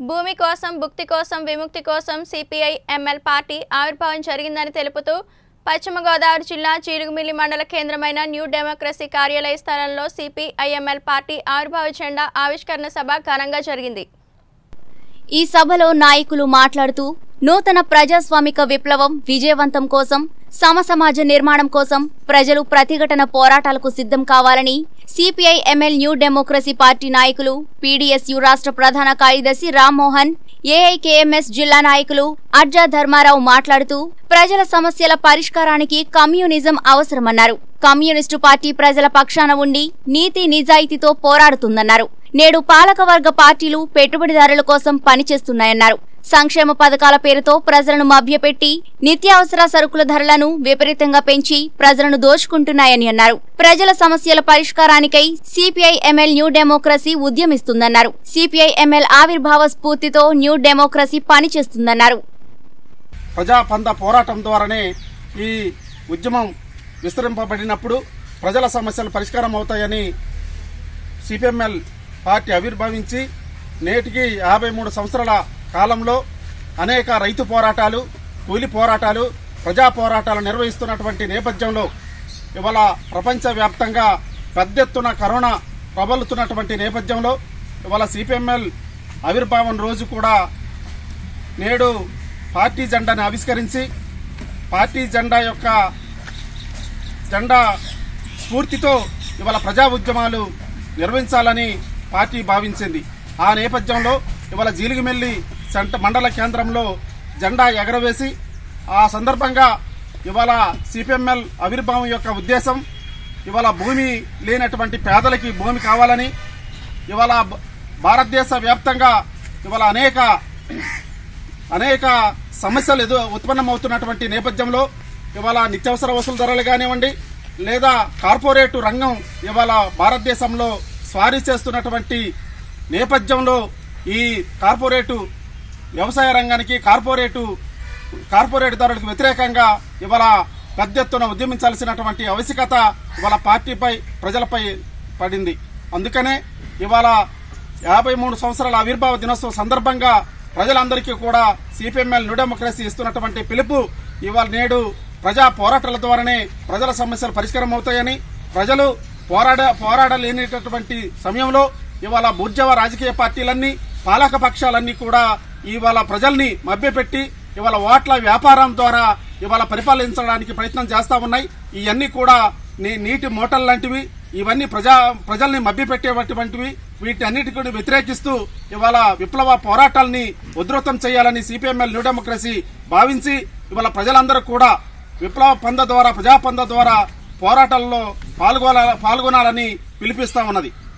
భూమి కోసం భుక్తి కోసం విముక్తి కోసం సిపిఐ ఎంఎల్ పార్టీ ఆవిర్భావం జరిగిందని తెలుపుతూ పశ్చిమ గోదావరి జిల్లా చీరుగుమిల్లి మండల కేంద్రమైన న్యూ డెమోక్రసీ కార్యాలయ స్థలంలో సిపిఐఎంఎల్ పార్టీ ఆవిర్భావ జెండా ఆవిష్కరణ సభ ఘనంగా జరిగింది ఈ సభలో నాయకులు మాట్లాడుతూ నూతన ప్రజాస్వామిక విప్లవం విజయవంతం కోసం సమసమాజ నిర్మాణం కోసం ప్రజలు ప్రతిఘటన పోరాటాలకు సిద్ధం కావాలని CPI ML new democracy party నాయకులు పీడీఎస్యు రాష్ట్ర ప్రధాన కార్యదర్శి రామ్మోహన్ ఏఐకేఎంఎస్ జిల్లా నాయకులు అర్జా ధర్మారావు మాట్లాడుతూ ప్రజల సమస్యల పరిష్కారానికి కమ్యూనిజం అవసరమన్నారు కమ్యూనిస్టు పార్టీ ప్రజల పక్షాన ఉండి నీతి నిజాయితీతో పోరాడుతుందన్నారు నేడు పాలకవర్గ పార్టీలు పెట్టుబడిదారుల కోసం పనిచేస్తున్నాయన్నారు సంక్షేమ పథకాల పేరుతో ప్రజలను మభ్యపెట్టి నిత్యావసర సరుకుల ధరలను విపరీతంగా పెంచి ప్రజలను దోచుకుంటున్నాయని అన్నారు ప్రజల సమస్యల పరిష్కారానికై సిపిఐ ఎంఎల్ న్యూ డెమోక్రసీ ఉద్యమిస్తుందన్నారు సిపిఐ ఎంఎల్ ఆవిర్భావ స్ఫూర్తితో న్యూ డెమోక్రసీ పనిచేస్తుందన్నారు ప్రజాపంద పోరాటం ద్వారానే ఈ ఉద్యమం విస్తరింపబడినప్పుడు ప్రజల సమస్యలు పరిష్కారం అవుతాయని సిపిఎంఎల్ పార్టీ ఆవిర్భవించి నేటికి యాభై మూడు సంవత్సరాల కాలంలో అనేక రైతు పోరాటాలు కూలి పోరాటాలు ప్రజా పోరాటాలు నిర్వహిస్తున్నటువంటి నేపథ్యంలో ఇవాళ ప్రపంచవ్యాప్తంగా పెద్ద ఎత్తున కరోనా ప్రబలుతున్నటువంటి నేపథ్యంలో ఇవాళ సిపిఎంఎల్ ఆవిర్భావం రోజు కూడా నేడు పార్టీ జెండాను ఆవిష్కరించి పార్టీ జెండా యొక్క జెండా స్ఫూర్తితో ఇవాళ ప్రజా ఉద్యమాలు నిర్వహించాలని పార్టీ భావించింది ఆ నేపథ్యంలో ఇవాళ జీలిగిమెల్లి సెంట మండల కేంద్రంలో జెండా ఎగరవేసి ఆ సందర్భంగా ఇవాళ సిపిఎంఎల్ ఆవిర్భావం యొక్క ఉద్దేశం ఇవాళ భూమి లేనటువంటి పేదలకి భూమి కావాలని ఇవాళ భ- భారతదేశ వ్యాప్తంగా ఇవాళ అనేక అనేక సమస్యలు ఎదు ఉత్పన్నమవుతున్నటువంటి నేపథ్యంలో ఇవాళ నిత్యావసర వసూలు ధరలు కానివ్వండి లేదా కార్పొరేట్ రంగం ఇవాళ భారతదేశంలో స్వారీ చేస్తున్నటువంటి నేపథ్యంలో ఈ కార్పొరేటు వ్యవసాయ రంగానికి కార్పొరేటు కార్పొరేట్ ధరలకు వ్యతిరేకంగా ఇవాళ పెద్ద ఎత్తున ఉద్యమించాల్సినటువంటి ఆవశ్యకత ఇవాళ పార్టీపై ప్రజలపై పడింది అందుకనే ఇవాళ యాభై మూడు సంవత్సరాల ఆవిర్భావ దినోత్సవం సందర్భంగా ప్రజలందరికీ కూడా సిపిఎంఎల్ న్యూ డెమోక్రసీ ఇస్తున్నటువంటి పిలుపు ఇవాళ నేడు ప్రజా పోరాటాల ద్వారానే ప్రజల సమస్యలు పరిష్కారం అవుతాయని ప్రజలు పోరాడ పోరాడలేనిటటువంటి సమయంలో ఇవాళ బూర్జవ రాజకీయ పార్టీలన్నీ పాలక పక్షాలన్నీ కూడా ఇవాళ ప్రజల్ని మభ్యపెట్టి ఇవాళ ఓట్ల వ్యాపారం ద్వారా ఇవాళ పరిపాలించడానికి ప్రయత్నం చేస్తా ఉన్నాయి ఇవన్నీ కూడా నీ నీటి మోటార్ లాంటివి ఇవన్నీ ప్రజా ప్రజల్ని మభ్యపెట్టేటువంటివి వీటి అన్నిటి కూడా వ్యతిరేకిస్తూ ఇవాళ విప్లవ పోరాటాల్ని ఉధృతం చేయాలని సిపిఎంఎల్ న్యూ డెమోక్రసీ భావించి ఇవాళ ప్రజలందరూ కూడా విప్లవ పంద ద్వారా ప్రజాపంద ద్వారా పోరాటాల్లో పాల్గొన పాల్గొనాలని పిలిపిస్తా ఉన్నది